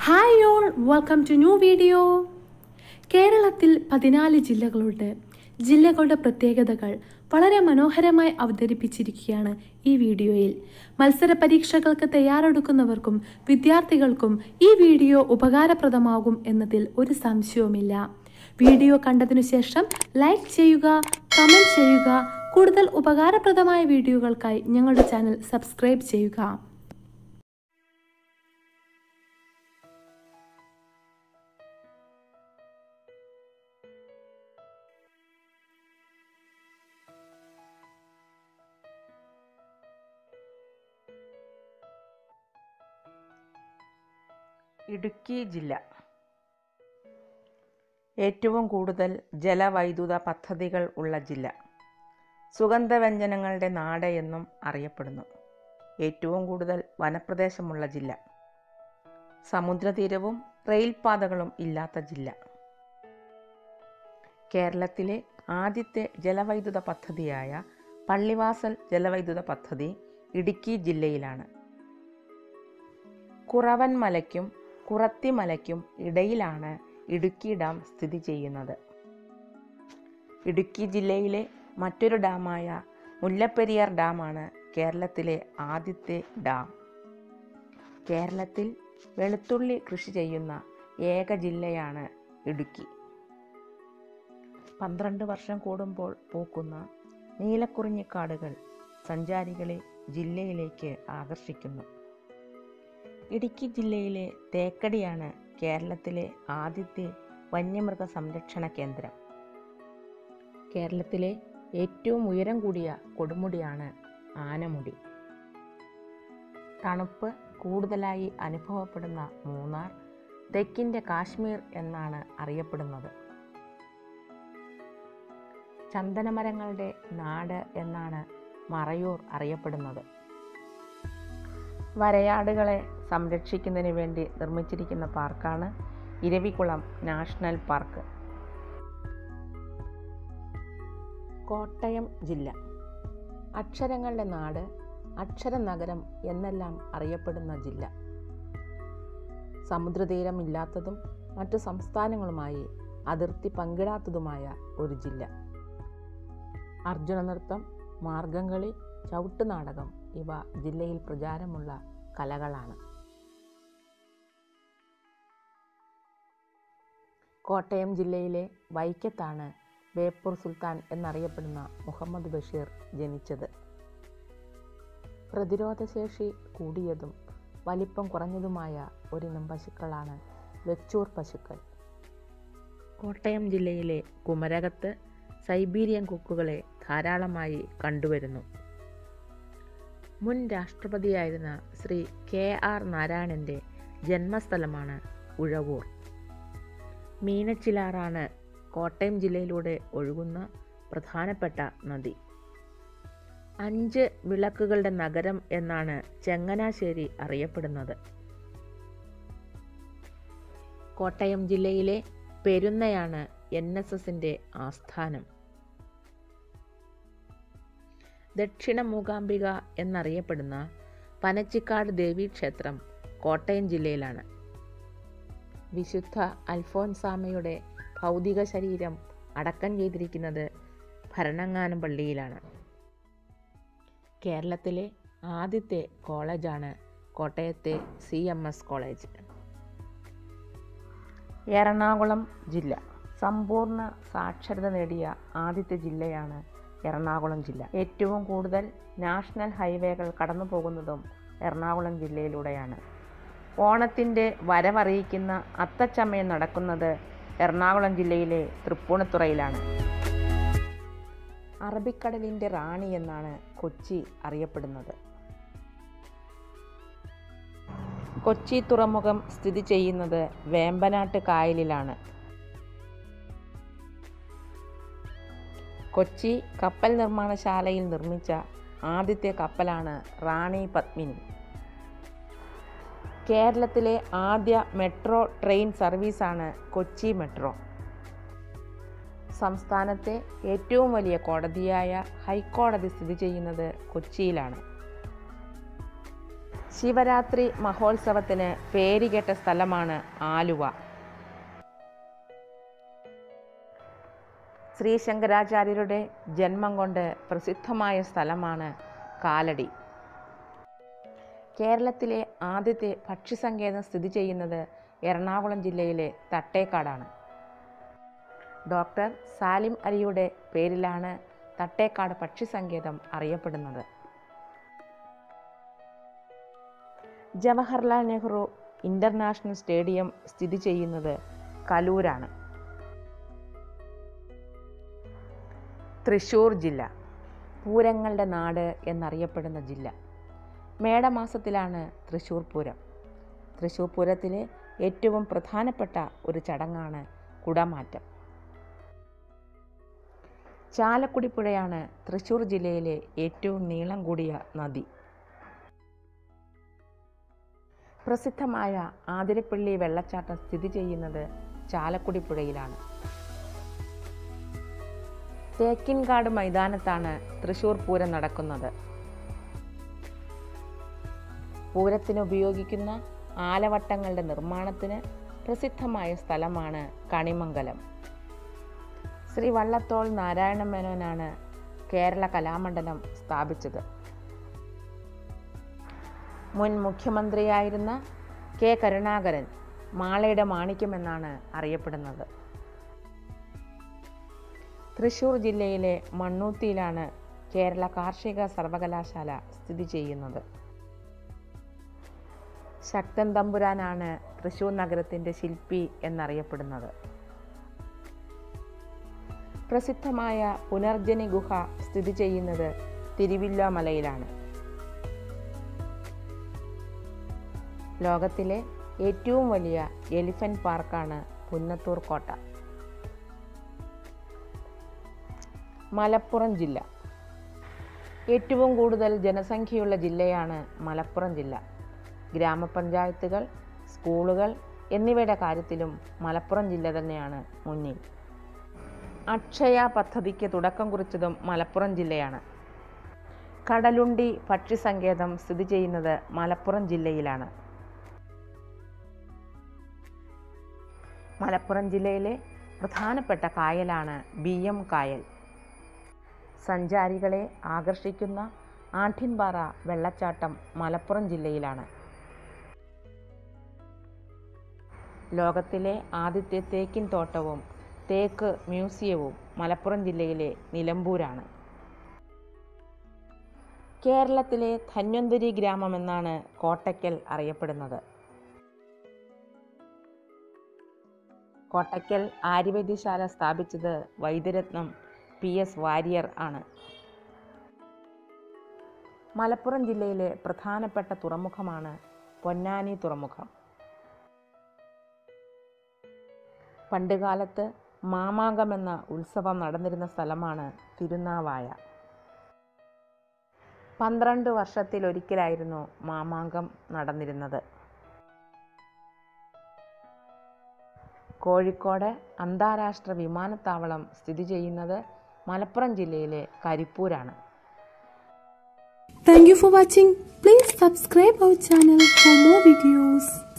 Hi all welcome to new video കേരളത്തിൽ പതിനാല് ജില്ലകളുണ്ട് ജില്ലകളുടെ പ്രത്യേകതകൾ വളരെ മനോഹരമായി അവതരിപ്പിച്ചിരിക്കുകയാണ് ഈ വീഡിയോയിൽ മത്സര പരീക്ഷകൾക്ക് തയ്യാറെടുക്കുന്നവർക്കും വിദ്യാർത്ഥികൾക്കും ഈ വീഡിയോ ഉപകാരപ്രദമാകും എന്നതിൽ ഒരു സംശയവുമില്ല വീഡിയോ കണ്ടതിനു ശേഷം ലൈക്ക് ചെയ്യുക കമൻറ്റ് ചെയ്യുക കൂടുതൽ ഉപകാരപ്രദമായ വീഡിയോകൾക്കായി ഞങ്ങളുടെ ചാനൽ സബ്സ്ക്രൈബ് ചെയ്യുക ഇടുക്കി ജില്ല ഏറ്റവും കൂടുതൽ ജലവൈദ്യുത പദ്ധതികൾ ഉള്ള ജില്ല സുഗന്ധവ്യഞ്ജനങ്ങളുടെ നാട് എന്നും അറിയപ്പെടുന്നു ഏറ്റവും കൂടുതൽ വനപ്രദേശമുള്ള ജില്ല സമുദ്രതീരവും റെയിൽപാതകളും ഇല്ലാത്ത ജില്ല കേരളത്തിലെ ആദ്യത്തെ ജലവൈദ്യുത പദ്ധതിയായ പള്ളിവാസൽ ജലവൈദ്യുത പദ്ധതി ഇടുക്കി ജില്ലയിലാണ് കുറവൻ മലയ്ക്കും കുറത്തിമലയ്ക്കും ഇടയിലാണ് ഇടുക്കി ഡാം സ്ഥിതി ചെയ്യുന്നത് ഇടുക്കി ജില്ലയിലെ മറ്റൊരു ഡാമായ മുല്ലപ്പെരിയാർ ഡാമാണ് കേരളത്തിലെ ആദ്യത്തെ ഡാം കേരളത്തിൽ വെളുത്തുള്ളി കൃഷി ചെയ്യുന്ന ഏക ജില്ലയാണ് ഇടുക്കി പന്ത്രണ്ട് വർഷം കൂടുമ്പോൾ പൂക്കുന്ന നീലക്കുറിഞ്ഞിക്കാടുകൾ സഞ്ചാരികളെ ജില്ലയിലേക്ക് ആകർഷിക്കുന്നു ഇടുക്കി ജില്ലയിലെ തേക്കടിയാണ് കേരളത്തിലെ ആദ്യത്തെ വന്യമൃഗ സംരക്ഷണ കേന്ദ്രം കേരളത്തിലെ ഏറ്റവും ഉയരം കൂടിയ കൊടുമുടിയാണ് ആനമുടി തണുപ്പ് കൂടുതലായി അനുഭവപ്പെടുന്ന മൂന്നാർ തെക്കിൻ്റെ കാശ്മീർ എന്നാണ് അറിയപ്പെടുന്നത് ചന്ദനമരങ്ങളുടെ നാട് എന്നാണ് മറയൂർ അറിയപ്പെടുന്നത് വരയാടുകളെ സംരക്ഷിക്കുന്നതിന് വേണ്ടി നിർമ്മിച്ചിരിക്കുന്ന പാർക്കാണ് ഇരവികുളം നാഷണൽ പാർക്ക് കോട്ടയം ജില്ല അക്ഷരങ്ങളുടെ നാട് അക്ഷര നഗരം എന്നെല്ലാം അറിയപ്പെടുന്ന ജില്ല സമുദ്രതീരമില്ലാത്തതും മറ്റു സംസ്ഥാനങ്ങളുമായി അതിർത്തി പങ്കിടാത്തതുമായ ഒരു ജില്ല അർജുന നൃത്തം മാർഗംകളി ചവിട്ടുനാടകം ഇവ ജില്ലയിൽ പ്രചാരമുള്ള കലകളാണ് കോട്ടയം ജില്ലയിലെ വൈക്കത്താണ് ബേപ്പൂർ സുൽത്താൻ എന്നറിയപ്പെടുന്ന മുഹമ്മദ് ബഷീർ ജനിച്ചത് പ്രതിരോധശേഷി കൂടിയതും വലിപ്പം കുറഞ്ഞതുമായ ഒരിനം പശുക്കളാണ് വെച്ചൂർ പശുക്കൾ കോട്ടയം ജില്ലയിലെ കുമരകത്ത് സൈബീരിയൻ കൊക്കുകളെ ധാരാളമായി കണ്ടുവരുന്നു മുൻ രാഷ്ട്രപതിയായിരുന്ന ശ്രീ കെ ആർ നാരായണൻ്റെ ജന്മസ്ഥലമാണ് ഉഴവൂർ മീനച്ചിലാറാണ് കോട്ടയം ജില്ലയിലൂടെ ഒഴുകുന്ന പ്രധാനപ്പെട്ട നദി അഞ്ച് വിളക്കുകളുടെ നഗരം എന്നാണ് ചങ്ങനാശ്ശേരി അറിയപ്പെടുന്നത് കോട്ടയം ജില്ലയിലെ പെരുന്നയാണ് എൻ എസ് എസിൻ്റെ ആസ്ഥാനം ദക്ഷിണ മൂകാംബിക എന്നറിയപ്പെടുന്ന പനച്ചിക്കാട് ദേവീക്ഷേത്രം കോട്ടയം ജില്ലയിലാണ് വിശുദ്ധ അൽഫോൻസാമയുടെ ഭൗതിക ശരീരം അടക്കം ചെയ്തിരിക്കുന്നത് ഭരണങ്ങാനം പള്ളിയിലാണ് കേരളത്തിലെ ആദ്യത്തെ കോളേജാണ് കോട്ടയത്തെ C M S college Ernakulam ജില്ല സമ്പൂർണ്ണ സാക്ഷരത നേടിയ ആദ്യത്തെ ജില്ലയാണ് എറണാകുളം ജില്ല ഏറ്റവും കൂടുതൽ നാഷണൽ ഹൈവേകൾ കടന്നു പോകുന്നതും എറണാകുളം ജില്ലയിലൂടെയാണ് ഓണത്തിൻ്റെ വരവറിയിക്കുന്ന അത്തച്ചമയം നടക്കുന്നത് എറണാകുളം ജില്ലയിലെ തൃപ്പൂണിത്തുറയിലാണ് അറബിക്കടലിൻ്റെ റാണി എന്നാണ് കൊച്ചി അറിയപ്പെടുന്നത് കൊച്ചി തുറമുഖം സ്ഥിതി ചെയ്യുന്നത് വേമ്പനാട്ട് കായലിലാണ് കൊച്ചി കപ്പൽ നിർമ്മാണശാലയിൽ നിർമ്മിച്ച ആദ്യത്തെ കപ്പലാണ് റാണി പത്മിനി കേരളത്തിലെ ആദ്യ മെട്രോ ട്രെയിൻ സർവീസാണ് കൊച്ചി മെട്രോ സംസ്ഥാനത്തെ ഏറ്റവും വലിയ കോടതിയായ ഹൈക്കോടതി സ്ഥിതി ചെയ്യുന്നത് കൊച്ചിയിലാണ് ശിവരാത്രി മഹോത്സവത്തിന് പേരുകേട്ട സ്ഥലമാണ് ആലുവ ശ്രീ ശങ്കരാചാര്യരുടെ ജന്മം കൊണ്ട് പ്രസിദ്ധമായ സ്ഥലമാണ് കാലടി കേരളത്തിലെ ആദ്യത്തെ പക്ഷിസങ്കേതം സ്ഥിതി ചെയ്യുന്നത് എറണാകുളം ജില്ലയിലെ തട്ടേക്കാടാണ് ഡോക്ടർ സാലിം അലിയുടെ പേരിലാണ് തട്ടേക്കാട് പക്ഷിസങ്കേതം അറിയപ്പെടുന്നത് ജവഹർലാൽ നെഹ്റു ഇൻ്റർനാഷണൽ സ്റ്റേഡിയം സ്ഥിതി ചെയ്യുന്നത് കലൂരാണ് തൃശ്ശൂർ ജില്ല പൂരങ്ങളുടെ നാട് എന്നറിയപ്പെടുന്ന ജില്ല മേടമാസത്തിലാണ് തൃശ്ശൂർ പൂരം തൃശ്ശൂർ പൂരത്തിലെ ഏറ്റവും പ്രധാനപ്പെട്ട ഒരു ചടങ്ങാണ് കുടമാറ്റം ചാലക്കുടി പുഴയാണ് തൃശ്ശൂർ ജില്ലയിലെ ഏറ്റവും നീളം കൂടിയ നദി പ്രസിദ്ധമായ ആതിരപ്പള്ളി വെള്ളച്ചാട്ടം സ്ഥിതി ചെയ്യുന്നത് ചാലക്കുടി പുഴയിലാണ് തേക്കിൻകാട് മൈതാനത്താണ് തൃശ്ശൂർ പൂരം നടക്കുന്നത് പൂരത്തിന് ഉപയോഗിക്കുന്ന ആലവട്ടങ്ങളുടെ നിർമ്മാണത്തിന് പ്രസിദ്ധമായ സ്ഥലമാണ് കണിമംഗലം ശ്രീ വള്ളത്തോൾ നാരായണ മേനോനാണ് കേരള കലാമണ്ഡലം സ്ഥാപിച്ചത് മുൻ മുഖ്യമന്ത്രിയായിരുന്ന കെ കരുണാകരൻ മാളയുടെ മാണിക്യമെന്നാണ് അറിയപ്പെടുന്നത് തൃശ്ശൂർ ജില്ലയിലെ മണ്ണൂത്തിയിലാണ് കേരള കാർഷിക സർവകലാശാല സ്ഥിതി ചെയ്യുന്നത് ശക്തൻ തമ്പുരാനാണ് തൃശ്ശൂർ നഗരത്തിൻ്റെ ശില്പി എന്നറിയപ്പെടുന്നത് പ്രസിദ്ധമായ പുനർജനി ഗുഹ സ്ഥിതി ചെയ്യുന്നത് തിരുവില്ലാമലയിലാണ് ലോകത്തിലെ ഏറ്റവും വലിയ എലിഫന്റ് പാർക്കാണ് പുന്നത്തൂർ കോട്ട മലപ്പുറം ജില്ല ഏറ്റവും കൂടുതൽ ജനസംഖ്യയുള്ള ജില്ലയാണ് മലപ്പുറം ജില്ല ഗ്രാമപഞ്ചായത്തുകൾ സ്കൂളുകൾ എന്നിവയുടെ കാര്യത്തിലും മലപ്പുറം ജില്ല തന്നെയാണ് മുന്നിൽ അക്ഷയ പദ്ധതിക്ക് തുടക്കം കുറിച്ചതും മലപ്പുറം ജില്ലയാണ് കടലുണ്ടി പക്ഷിസങ്കേതം സ്ഥിതി ചെയ്യുന്നത് മലപ്പുറം ജില്ലയിലാണ് മലപ്പുറം ജില്ലയിലെ പ്രധാനപ്പെട്ട കായലാണ് ബി എം കായൽ സഞ്ചാരികളെ ആകർഷിക്കുന്ന ആഠിൻപാറ വെള്ളച്ചാട്ടം മലപ്പുറം ജില്ലയിലാണ് ലോകത്തിലെ ആദ്യത്തെ തേക്കിൻ തോട്ടവും തേക്ക് മ്യൂസിയവും മലപ്പുറം ജില്ലയിലെ നിലമ്പൂരാണ് കേരളത്തിലെ ധന്വന്തരി ഗ്രാമമെന്നാണ് കോട്ടയ്ക്കൽ അറിയപ്പെടുന്നത് കോട്ടയ്ക്കൽ ആര്യവൈദ്യശാല സ്ഥാപിച്ചത് വൈദ്യരത്നം പി എസ് വാര്യർ ആണ് മലപ്പുറം ജില്ലയിലെ പ്രധാനപ്പെട്ട തുറമുഖമാണ് പൊന്നാനി തുറമുഖം പണ്ടുകാലത്ത് മാമാങ്കം എന്ന ഉത്സവം നടന്നിരുന്ന സ്ഥലമാണ് തിരുനാവായ പന്ത്രണ്ട് വർഷത്തിലൊരിക്കലായിരുന്നു മാമാങ്കം നടന്നിരുന്നത് കോഴിക്കോട് അന്താരാഷ്ട്ര വിമാനത്താവളം സ്ഥിതി ചെയ്യുന്നത് മലപ്പുറം ജില്ലയിലെ കരിപ്പൂരാണ് Thank you for watching. Please subscribe our channel for more videos.